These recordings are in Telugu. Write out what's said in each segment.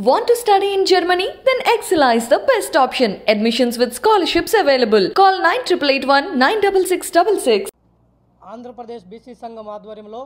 Want to study in Germany? Then Excella is the best option. Admissions with scholarships available. Call 9881 96666. Andhra Pradesh BC సంఘం ఆధ్వర్యంలో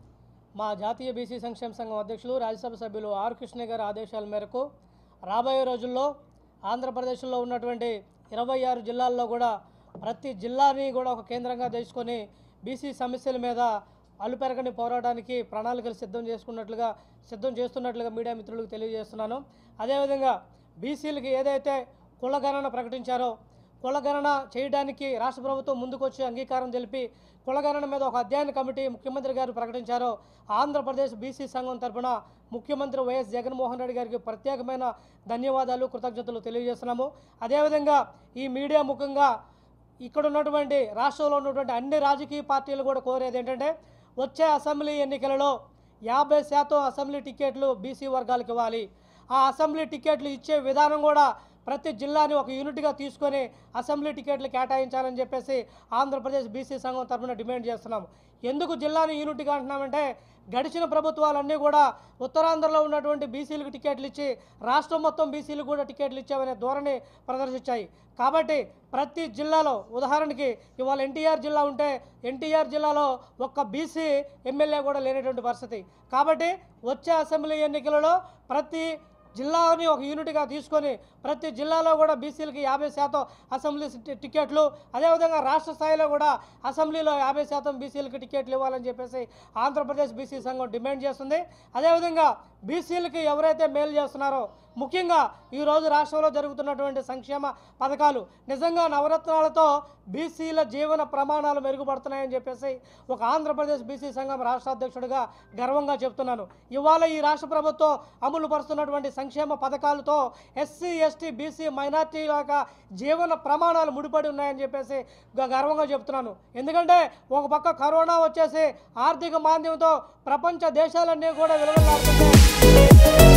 మా జాతీయ బీసీ సంక్షేమ సంఘం అధ్యక్షులు రాజ్యసభ సభ్యులు ఆర్ కృష్ణ గారి ఆదేశాల మేరకు రాబోయే రోజుల్లో ఆంధ్రప్రదేశ్లో ఉన్నటువంటి ఇరవై ఆరు జిల్లాల్లో కూడా ప్రతి జిల్లాని కూడా ఒక కేంద్రంగా తీసుకొని బీసీ సమస్యల మీద అలుపెరగని పోరాటానికి ప్రణాళికలు సిద్ధం చేసుకున్నట్లుగా సిద్ధం చేస్తున్నట్లుగా మీడియా మిత్రులకు తెలియజేస్తున్నాను అదేవిధంగా బీసీలకి ఏదైతే కులగణన ప్రకటించారో కులగణన చేయడానికి రాష్ట్ర ప్రభుత్వం ముందుకొచ్చి అంగీకారం తెలిపి కులగణన మీద ఒక అధ్యయన కమిటీ ముఖ్యమంత్రి గారు ప్రకటించారో ఆంధ్రప్రదేశ్ బీసీ సంఘం తరపున ముఖ్యమంత్రి వైఎస్ జగన్మోహన్ రెడ్డి గారికి ప్రత్యేకమైన ధన్యవాదాలు కృతజ్ఞతలు తెలియజేస్తున్నాము అదేవిధంగా ఈ మీడియా ముఖంగా ఇక్కడ ఉన్నటువంటి రాష్ట్రంలో ఉన్నటువంటి అన్ని రాజకీయ పార్టీలు కూడా కోరేది ఏంటంటే వచ్చే అసెంబ్లీ ఎన్నికలలో యాభై శాతం అసెంబ్లీ టికెట్లు బీసీ వర్గాలకు ఇవ్వాలి ఆ అసెంబ్లీ టికెట్లు ఇచ్చే విధానం కూడా ప్రతి జిల్లాని ఒక యూనిట్గా తీసుకొని అసెంబ్లీ టికెట్లు కేటాయించాలని చెప్పేసి ఆంధ్రప్రదేశ్ బీసీ సంఘం తరఫున డిమాండ్ చేస్తున్నాం ఎందుకు జిల్లాని యూనిట్గా అంటున్నామంటే గడిచిన ప్రభుత్వాలన్నీ కూడా ఉత్తరాంధ్రలో ఉన్నటువంటి బీసీలకు టికెట్లు ఇచ్చి రాష్ట్రం మొత్తం బీసీలకు కూడా టికెట్లు ఇచ్చామనే ధోరణి ప్రదర్శించాయి కాబట్టి ప్రతి జిల్లాలో ఉదాహరణకి ఇవాళ ఎన్టీఆర్ జిల్లా ఉంటే ఎన్టీఆర్ జిల్లాలో ఒక్క బీసీ ఎమ్మెల్యే కూడా లేనటువంటి పరిస్థితి కాబట్టి వచ్చే అసెంబ్లీ ఎన్నికలలో ప్రతి జిల్లాని ఒక యూనిట్గా తీసుకొని ప్రతి జిల్లాలో కూడా బీసీలకి యాభై శాతం అసెంబ్లీ టి- టికెట్లు అదేవిధంగా రాష్ట్ర స్థాయిలో కూడా అసెంబ్లీలో యాభై శాతం బీసీలకి టికెట్లు ఇవ్వాలని చెప్పేసి ఆంధ్రప్రదేశ్ బీసీ సంఘం డిమాండ్ చేస్తుంది అదేవిధంగా బీసీలకి ఎవరైతే మేలు చేస్తున్నారో ముఖ్యంగా ఈరోజు రాష్ట్రంలో జరుగుతున్నటువంటి సంక్షేమ పథకాలు నిజంగా నవరత్నాలతో బీసీల జీవన ప్రమాణాలు మెరుగుపడుతున్నాయని చెప్పేసి ఒక ఆంధ్రప్రదేశ్ బీసీ సంఘం రాష్ట్ర అధ్యక్షుడిగా గర్వంగా చెప్తున్నాను ఇవాళ ఈ రాష్ట్ర ప్రభుత్వం అమలు పరుస్తున్నటువంటి సంక్షేమ పథకాలతో ఎస్సీ ఎస్టీ బీసీ మైనార్టీ యొక్క జీవన ప్రమాణాలు ముడిపడి ఉన్నాయని చెప్పేసి గ- గర్వంగా చెప్తున్నాను ఎందుకంటే ఒక పక్క కరోనా వచ్చేసి ఆర్థిక మాంద్యంతో ప్రపంచ దేశాలన్నీ కూడా విలువలాడుతుంటే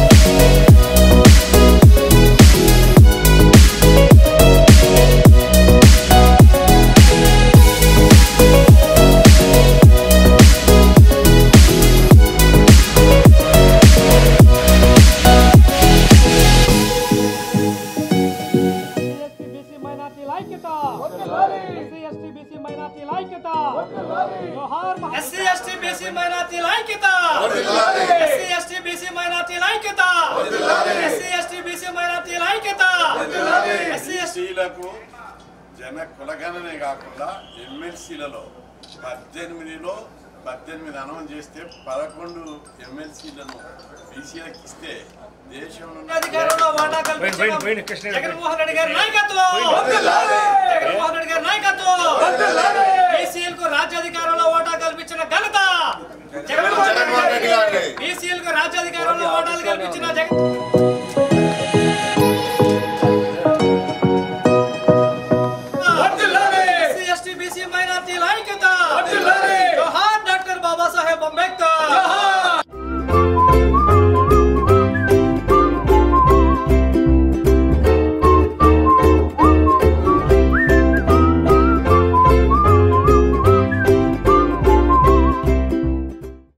ఎస్సీ బీసీ మైనార్టీల ఐక్యత ఎస్సీ ఎస్టీ బీసీ మైనార్టీల ఐక్యత జోహార్ మహా- ఎస్సీ ఎస్టీ బీసీ మైనార్టీల ఐక్యత ఎస్సీ ఎస్టీ బీసీ మైనార్టీల ఐక్యత ఎస్సీ ఎస్టీ బీసీ మైనార్టీల ఐక్యత ఎస్సీ ఎస్టీ ఎస్సీలకు జన కులగణనే కాకుండా ఎమ్మెల్సీలలో పద్దెనిమిదిలో పద్దెనిమిది అనౌన్స్ చేస్తే పదకొండు ఎమ్మెల్సీలను బీసీలకు ఇస్తే దేశంలో ఉన్న అధికారంలో వాటా కల్పించిన జగన్మోహన్ రెడ్డి గారి నాయకత్వం జగన్మోహన్ రెడ్డి గారి నాయకత్వం బీసీలకు రాజ్యాధికారంలో వాటా కల్పించిన ఘనత జగన్మోహన్ రెడ్డి గారి బీసీలకు రాజ్యాధికారంలో వాటాలు కల్పించిన జగన్